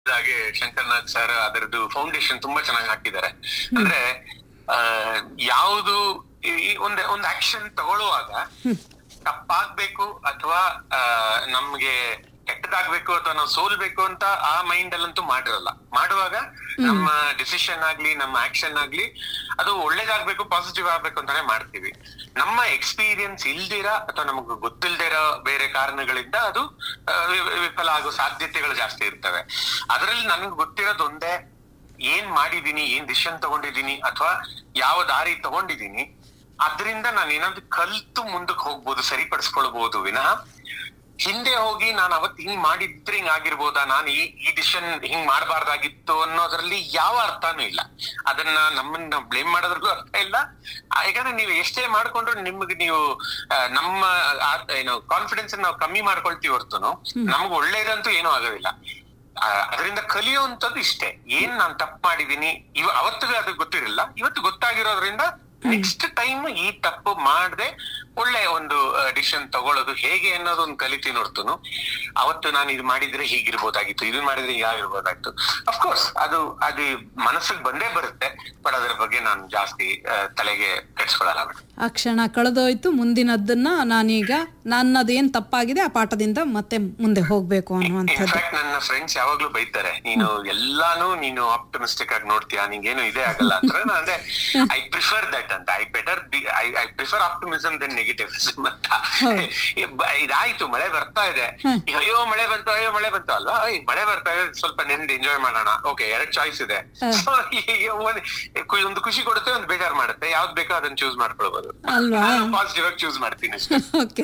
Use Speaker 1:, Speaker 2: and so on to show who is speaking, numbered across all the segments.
Speaker 1: ಹಾಗೆ ಶಂಕರ್ನಾಥ್ ಸರ್ ಅದರದ್ದು ಫೌಂಡೇಶನ್ ತುಂಬಾ ಚೆನ್ನಾಗಿ ಹಾಕಿದ್ದಾರೆ ಅಂದ್ರೆ ಆ, ಯಾವುದು ಈ ಒಂದ್ ಒಂದು ಆಕ್ಷನ್ ತಗೊಳ್ಳುವಾಗ ತಪ್ಪಾಗ್ಬೇಕು ಅಥವಾ ನಮ್ಗೆ ಕೆಟ್ಟದಾಗ್ಬೇಕು ಅಥವಾ ನಾವು ಸೋಲ್ಬೇಕು ಅಂತ ಆ ಮೈಂಡ್ ಅಲ್ಲಂತೂ ಮಾಡಿರಲ್ಲ ಮಾಡುವಾಗ ನಮ್ಮ ಡಿಸಿಷನ್ ಆಗ್ಲಿ ನಮ್ಮ ಆಕ್ಷನ್ ಆಗ್ಲಿ ಅದು ಒಳ್ಳೇದಾಗ್ಬೇಕು ಪಾಸಿಟಿವ್ ಆಗ್ಬೇಕು ಅಂತಾನೆ ಮಾಡ್ತೀವಿ ನಮ್ಮ ಎಕ್ಸ್ಪೀರಿಯನ್ಸ್ ಇಲ್ದಿರ ಅಥವಾ ನಮಗೆ ಗೊತ್ತಿಲ್ದಿರೋ ಬೇರೆ ಕಾರಣಗಳಿಂದ ಅದು ಆ, ವಿ- ವಿಫಲ ಆಗೋ ಸಾಧ್ಯತೆಗಳು ಜಾಸ್ತಿ ಇರ್ತವೆ ಅದರಲ್ಲಿ ನನ್ಗೆ ಗೊತ್ತಿರೋದು ಒಂದೇ ಏನ್ ಮಾಡಿದೀನಿ ಏನ್ ಡಿಸಿಷನ್ ತಗೊಂಡಿದೀನಿ ಅಥವಾ ಯಾವ ದಾರಿ ತಗೊಂಡಿದೀನಿ ಅದರಿಂದ ನಾನು ಏನಾದ್ರು ಕಲ್ತು ಮುಂದಕ್ಕೆ ಹೋಗ್ಬೋದು ಸರಿಪಡಿಸ್ಕೊಳ್ಬಹುದು ವಿನಃ ಹಿಂದೆ ಹೋಗಿ ನಾನು ಅವತ್ತು ಹಿಂಗ್ ಮಾಡಿದ್ರೆ ಹಿಂಗ್ ಆಗಿರ್ಬೋದಾ ನಾನು ಈ ಈ ಡಿಸಿಷನ್ ಹಿಂಗ್ ಮಾಡಬಾರ್ದಾಗಿತ್ತು ಅನ್ನೋದ್ರಲ್ಲಿ ಯಾವ ಅರ್ಥನೂ ಇಲ್ಲ ಅದನ್ನ ನಮ್ಮನ್ನ ಬ್ಲೇಮ್ ಮಾಡೋದ್ರಿಗೂ ಅರ್ಥ ಇಲ್ಲ ಆ, ಯಾಕಂದ್ರೆ ನೀವು ಎಷ್ಟೇ ಮಾಡ್ಕೊಂಡ್ರು ನಿಮ್ಗೆ ನೀವು ಆ, ನಮ್ಮ ಆ- ಏನು ಕಾನ್ಫಿಡೆನ್ಸ್ ನಾವು ಕಮ್ಮಿ ಮಾಡ್ಕೊಳ್ತೀವಿ ಹೊರತುನು ನಮ್ಗೆ ಒಳ್ಳೇದಂತೂ ಏನೂ ಆಗೋದಿಲ್ಲ ಆ, ಅದರಿಂದ ಕಲಿಯುವಂತದ್ದು ಇಷ್ಟೇ ಏನ್ ನಾನ್ ತಪ್ಪು ಮಾಡಿದೀನಿ ಇವ ಅವತ್ತಿಗೆ ಅದು ಗೊತ್ತಿರಲಿಲ್ಲ ಇವತ್ತು ಗೊತ್ತಾಗಿರೋದ್ರಿಂದ ನೆಕ್ಸ್ಟ್ ಟೈಮ್ ಈ ತಪ್ಪು ಮಾಡದೆ ಒಳ್ಳೆ ಒಂದು ಡಿಸಿಷನ್ ತಗೊಳ್ಳೋದು ಹೇಗೆ ಅನ್ನೋದು ಒಂದು ಕಲಿತೀನಿ ಹೊರತುನು ಅವತ್ತು ನಾನು ಇದು ಮಾಡಿದ್ರೆ ಹೀಗಿರ್ಬೋದಾಗಿತ್ತು ಇದು ಮಾಡಿದ್ರೆ ಹೀಗಾಗಿರ್ಬೋದಾಗಿತ್ತು ಅಫ್ಕೋರ್ಸ್ ಅದು ಅದು ಮನಸ್ಸಿಗೆ ಬಂದೇ ಬರುತ್ತೆ ಬಟ್ ಅದ್ರ ಬಗ್ಗೆ ನಾನು ಜಾಸ್ತಿ ಆ, ತಲೆಗೆ ಕೆಡ್ಸ್ಕೊಳಲ್ಲ ಮೇಡಮ್
Speaker 2: ಆ ಕ್ಷಣ ಕಳೆದೋಯ್ತು ಮುಂದಿನದನ್ನ ನಾನೀಗ ನನ್ನದೇನ್ ತಪ್ಪಾಗಿದೆ ಆ ಪಾಠದಿಂದ ಮತ್ತೆ ಮುಂದೆ ಹೋಗ್ಬೇಕು ಅನ್ನುವಂಥದ್ದು
Speaker 1: ಇನ್ಫ್ಯಾಕ್ಟ್ ನನ್ನ ಫ್ರೆಂಡ್ಸ್ ಯಾವಾಗ್ಲೂ ಬೈತಾರೆ ನೀನು ಎಲ್ಲಾನು ನೀನು ಆಪ್ಟಮಿಸ್ಟಿಕ್ ಆಗಿ ನೋಡ್ತೀಯಾ ನಿಂಗೇನು ಇದೇ ಆಗಲ್ಲ ಅಂತ ನಾನು ಅಂದ್ರೆ ಐ ಪ್ರಿಫರ್ ದಟ್ ಅಂತ I better I I prefer optimism then negativism ಅಂತ ಈ ಬ- ಇದಾಯ್ತು ಮಳೆ ಬರ್ತಾ ಇದೆ ಈಗ ಅಯ್ಯೋ ಮಳೆ ಬಂತು ಅಯ್ಯೋ ಮಳೆ ಬಂತು ಅಲ್ವಾ ಈ ಮಳೆ ಬರ್ತಾ ಇದೆ ಸ್ವಲ್ಪ ನೆಂದು ಎಂಜಾಯ್ ಮಾಡೋಣ ಓಕೆ ಎರಡ್ ಚಾಯ್ಸ್ ಇದೆ So, ಈ ಒಂದ್- ಕು- ಒಂದು ಖುಷಿ ಕೊಡುತ್ತೆ ಒಂದು ಬೇಜಾರ್ ಮಾಡುತ್ತೆ ಯಾವ್ದು ಬೇಕೋ ಅದನ್ನ ಚೂಸ್ ಮಾಡ್ಕೊಳ್ಬಹುದು
Speaker 2: ಅಲ್ವಾ?
Speaker 1: ಪಾಸಿಟಿವ್ ಆಗಿ ಚೂಸ್ ಮಾಡ್ತೀನಿ ಅಷ್ಟೇ
Speaker 2: ಓಕೆ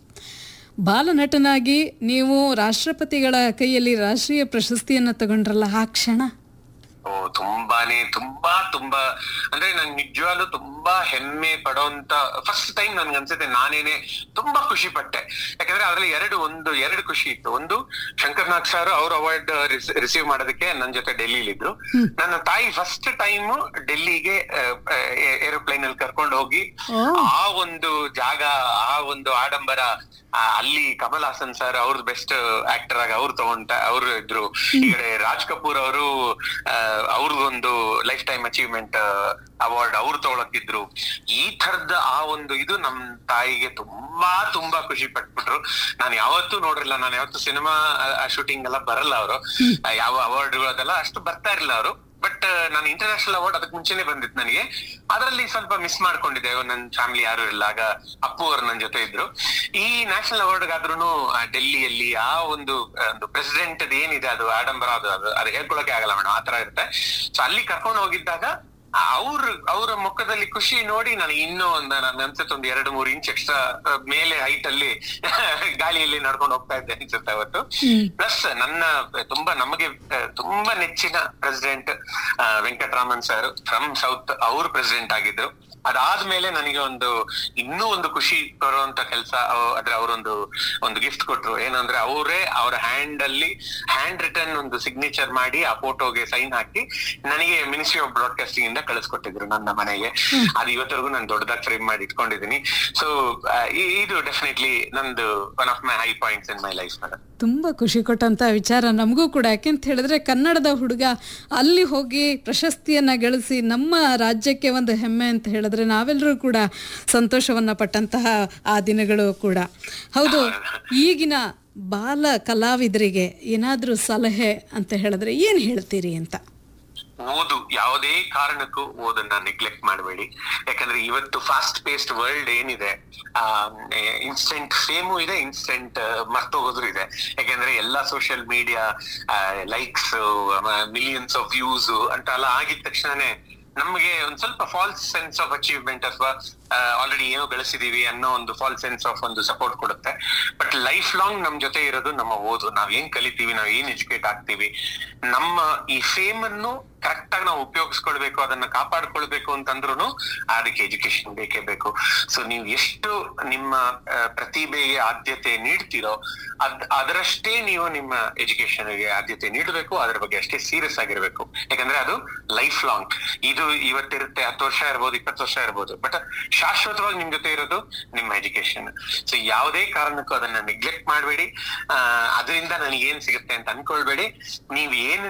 Speaker 2: ಬಾಲನಟನಾಗಿ ನೀವು ರಾಷ್ಟ್ರಪತಿಗಳ ಕೈಯಲ್ಲಿ ರಾಷ್ಟ್ರೀಯ ಪ್ರಶಸ್ತಿಯನ್ನ ತಗೊಂಡ್ರಲ್ಲ ಆ ಕ್ಷಣ
Speaker 1: ಓ ತುಂಬಾನೇ ತುಂಬಾ ತುಂಬಾ ಅಂದ್ರೆ ನನ್ ನಿಜವಾಗ್ಲೂ ತುಂಬಾ ಹೆಮ್ಮೆ ಪಡೋಂತ ಫಸ್ಟ್ ಟೈಮ್ ನನ್ಗೆ ಅನ್ಸುತ್ತೆ ನಾನೇನೆ ತುಂಬಾ ಖುಷಿ ಪಟ್ಟೆ ಯಾಕಂದ್ರೆ ಅದ್ರಲ್ಲಿ ಎರಡು ಒಂದು ಎರಡು ಖುಷಿ ಇತ್ತು ಒಂದು ಶಂಕರ್ನಾಥ್ ಸರ್ ಅವ್ರ ಅವಾರ್ಡ್ ರಿಸೀವ್ ಮಾಡೋದಕ್ಕೆ ನನ್ ಜೊತೆ ಡೆಲ್ಲಿಲಿದ್ರು ನನ್ನ ತಾಯಿ ಫಸ್ಟ್ ಟೈಮ್ ಡೆಲ್ಲಿಗೆ ಏರೋಪ್ಲೇನ್ ಅಲ್ಲಿ ಕರ್ಕೊಂಡು ಹೋಗಿ
Speaker 2: ಓ.
Speaker 1: ಆ ಒಂದು ಜಾಗ ಆ ಒಂದು ಆಡಂಬರ ಆ, ಅಲ್ಲಿ ಕಮಲ್ ಹಾಸನ್ ಸರ್ ಅವ್ರದ್ದು ಬೆಸ್ಟ್ ಆಕ್ಟರ್ ಆಗಿ ಅವ್ರು ತಗೊಂಡ ಅವ್ರು ಇದ್ರು ಈ ಕಡೆ ರಾಜ್ ಕಪೂರ್ ಅವರು ಅವ್ರದ್ದೊಂದು ಲೈಫ್ ಟೈಮ್ ಅಚೀವ್ಮೆಂಟ್ ಅವಾರ್ಡ್ ಅವ್ರು ತಗೊಳಕಿದ್ರು ಈ ತರದ ಆ ಒಂದು ಇದು ನಮ್ ತಾಯಿಗೆ ತುಂಬಾ ತುಂಬಾ ಖುಷಿ ಪಟ್ಬಿಟ್ರು ನಾನು ಯಾವತ್ತೂ ನೋಡಿರಲಿಲ್ಲ ನಾನು ಯಾವತ್ತೂ ಸಿನಿಮಾ ಶೂಟಿಂಗ್ ಎಲ್ಲ ಬರಲ್ಲ ಅವರು ಯಾವ ಅವಾರ್ಡ್ಗಳದೆಲ್ಲ ಅಷ್ಟು ಬರ್ತಾ ಇರಲಿಲ್ಲ ಅವರು ಬಟ್ ನಾನು ಇಂಟರ್ನ್ಯಾಷನಲ್ ಅವಾರ್ಡ್ ಅದಕ್ಕೆ ಮುಂಚೆನೆ ಬಂದಿತ್ತು ನನಗೆ ಅದರಲ್ಲಿ ಸ್ವಲ್ಪ ಮಿಸ್ ಮಾಡ್ಕೊಂಡಿದ್ದೆ ನನ್ನ ಫ್ಯಾಮಿಲಿ ಯಾರು ಇಲ್ಲ ಆಗ ಅಪ್ಪು ಅವರು ನನ್ನ ಜೊತೆ ಇದ್ರು ಈ ನ್ಯಾಷನಲ್ ಅವಾರ್ಡ್ ಆದ್ರೂ ಡೆಲ್ಲಿಯಲ್ಲಿ ಆ ಒಂದು ಆ, ಒಂದು ಪ್ರೆಸಿಡೆಂಟ್ ಏನಿದೆ ಅದು ಆಡಂಬರ ಅದು ಅದು ಅದು ಹೇಳ್ಕೊಳಕ್ಕೆ ಆಗಲ್ಲ ಮೇಡಮ್ ಆತರ ಇರುತ್ತೆ ಸೊ ಅಲ್ಲಿ ಕರ್ಕೊಂಡು ಹೋಗಿದ್ದಾಗ ಅವ್ರ ಅವರ ಮುಖದಲ್ಲಿ ಖುಷಿ ನೋಡಿ ನನಗೆ ಇನ್ನೂ ಒಂದು ನನ್ನ ಅನ್ಸುತ್ತೆ ಒಂದು ಎರಡು ಮೂರು ಇಂಚ್ ಎಕ್ಸ್ಟ್ರಾ ಮೇಲೆ ಹೈಟ್ ಅಲ್ಲಿ ಗಾಳಿಯಲ್ಲಿ ನಡ್ಕೊಂಡು ಹೋಗ್ತಾ ಇದ್ದೆ ಅನ್ಸುತ್ತೆ ಅವತ್ತು ಪ್ಲಸ್ ನನ್ನ ತುಂಬಾ ನಮಗೆ ಆ, ತುಂಬಾ ನೆಚ್ಚಿನ president Venkataraman sir from south ಅವರು ಪ್ರೆಸಿಡೆಂಟ್ ಆಗಿದ್ರು ಅದಾದ್ಮೇಲೆ ನನಗೆ ಒಂದು ಇನ್ನೂ ಒಂದು ಖುಷಿ ಬರುವಂತ ಕೆಲಸ ಅದ್ರ ಅವರೊಂದು ಒಂದು ಗಿಫ್ಟ್ ಕೊಟ್ರು ಏನಂದ್ರೆ ಅವರೇ ಅವರ ಹ್ಯಾಂಡ್ ಅಲ್ಲಿ ಹ್ಯಾಂಡ್ ರಿಟರ್ನ್ ಒಂದು ಸಿಗ್ನೇಚರ್ ಮಾಡಿ ಆ ಫೋಟೋಗೆ ಸೈನ್ ಹಾಕಿ ನನಗೆ ಮಿನಿಸ್ಟ್ರಿ ಆಫ್ ಬ್ರಾಡ್ಕಾಸ್ಟಿಂಗ್ ಇಂದ ಕಳಿಸ್ಕೊಟ್ಟಿದ್ರು ನನ್ನ ಮನೆಗೆ ಅದು ಇವತ್ತರೆಗೂ ನಾನು ದೊಡ್ಡದಾಗಿ ಫ್ರೇಮ್ ಮಾಡಿ ಇಟ್ಕೊಂಡಿದ್ದೀನಿ ಸೊ ಇದು ಡೆಫಿನೆಟ್ಲಿ ನಂದು one of my high points in my life madam
Speaker 2: ತುಂಬ ಖುಷಿ ಕೊಟ್ಟಂತ ವಿಚಾರ ನಮಗೂ ಕೂಡ ಯಾಕೆಂತ ಹೇಳಿದ್ರೆ ಕನ್ನಡದ ಹುಡುಗ ಅಲ್ಲಿ ಹೋಗಿ ಪ್ರಶಸ್ತಿಯನ್ನ ಗಳಿಸಿ ನಮ್ಮ ರಾಜ್ಯಕ್ಕೆ ಒಂದು ಹೆಮ್ಮೆ ಅಂತ ಹೇಳಿದ್ರೆ ನಾವೆಲ್ಲರೂ ಕೂಡ ಸಂತೋಷವನ್ನ ಪಟ್ಟಂತಹ ಆ ದಿನಗಳು ಕೂಡ ಹೌದು ಈಗಿನ ಬಾಲ ಕಲಾವಿದರಿಗೆ ಏನಾದರೂ ಸಲಹೆ ಅಂತ ಹೇಳಿದ್ರೆ ಏನು ಹೇಳ್ತೀರಿ ಅಂತ
Speaker 1: ಓದು ಯಾವುದೇ ಕಾರಣಕ್ಕೂ ಓದನ್ನ ನೆಗ್ಲೆಕ್ಟ್ ಮಾಡಬೇಡಿ ಯಾಕಂದ್ರೆ ಇವತ್ತು ಫಾಸ್ಟ್ ಪೇಸ್ಡ್ ವರ್ಲ್ಡ್ ಏನಿದೆ ಇನ್ಸ್ಟೆಂಟ್ ಫೇಮು ಇದೆ ಇನ್ಸ್ಟೆಂಟ್ ಮರ್ತೋಗೋದ್ರು ಇದೆ ಯಾಕಂದ್ರೆ ಎಲ್ಲಾ social media likes millions of views ಅಂತ ಎಲ್ಲ ಆಗಿದ ತಕ್ಷಣನೇ ನಮಗೆ ಒಂದ್ ಸ್ವಲ್ಪ ಫಾಲ್ಸ್ ಸೆನ್ಸ್ ಆಫ್ ಅಚೀವ್ಮೆಂಟ್ ಅಥವಾ ಆಲ್ರೆಡಿ ಏನೋ ಗಳಿಸಿದೀವಿ ಅನ್ನೋ ಒಂದು ಫಾಲ್ಸ್ ಸೆನ್ಸ್ ಆಫ್ ಒಂದು ಸಪೋರ್ಟ್ ಕೊಡುತ್ತೆ ಬಟ್ ಲೈಫ್ ಲಾಂಗ್ ನಮ್ ಜೊತೆ ಇರೋದು ನಮ್ಮ ಓದು ನಾವ್ ಏನ್ ಕಲಿತೀವಿ ನಾವ್ ಏನ್ ಎಜುಕೇಟ್ ಆಗ್ತೀವಿ ನಮ್ಮ ಈ ಫೇಮ್ ಅನ್ನು ಕರೆಕ್ಟ್ ಆಗಿ ನಾವು ಉಪಯೋಗಿಸ್ಕೊಳ್ಬೇಕು ಅದನ್ನ ಕಾಪಾಡ್ಕೊಳ್ಬೇಕು ಅಂತಂದ್ರು ಅದಕ್ಕೆ ಎಜುಕೇಶನ್ ಬೇಕೇ ಬೇಕು ಸೊ ನೀವು ಎಷ್ಟು ನಿಮ್ಮ ಆ, ಪ್ರತಿಭೆಗೆ ಆದ್ಯತೆ ನೀಡ್ತೀರೋ ಅದ್ ಅದರಷ್ಟೇ ನೀವು ನಿಮ್ಮ ಎಜುಕೇಶನ್ಗೆ ಆದ್ಯತೆ ನೀಡಬೇಕು ಅದ್ರ ಬಗ್ಗೆ ಅಷ್ಟೇ ಸೀರಿಯಸ್ ಆಗಿರ್ಬೇಕು ಯಾಕಂದ್ರೆ ಅದು ಲೈಫ್ ಲಾಂಗ್ ಇದು ಇವತ್ತಿರುತ್ತೆ ಹತ್ತು ವರ್ಷ ಇರ್ಬೋದು ಇಪ್ಪತ್ತು ವರ್ಷ ಇರ್ಬೋದು ಬಟ್ ಶಾಶ್ವತವಾಗಿ ನಿಮ್ ಜೊತೆ ಇರೋದು ನಿಮ್ಮ ಎಜುಕೇಶನ್ ಸೊ ಯಾವುದೇ ಕಾರಣಕ್ಕೂ ಅದನ್ನ ನೆಗ್ಲೆಕ್ಟ್ ಮಾಡಬೇಡಿ ಅದರಿಂದ ನನಗೆ ಏನ್ ಸಿಗುತ್ತೆ ಅಂತ ಅನ್ಕೊಳ್ಬೇಡಿ ನೀವ್ ಏನ್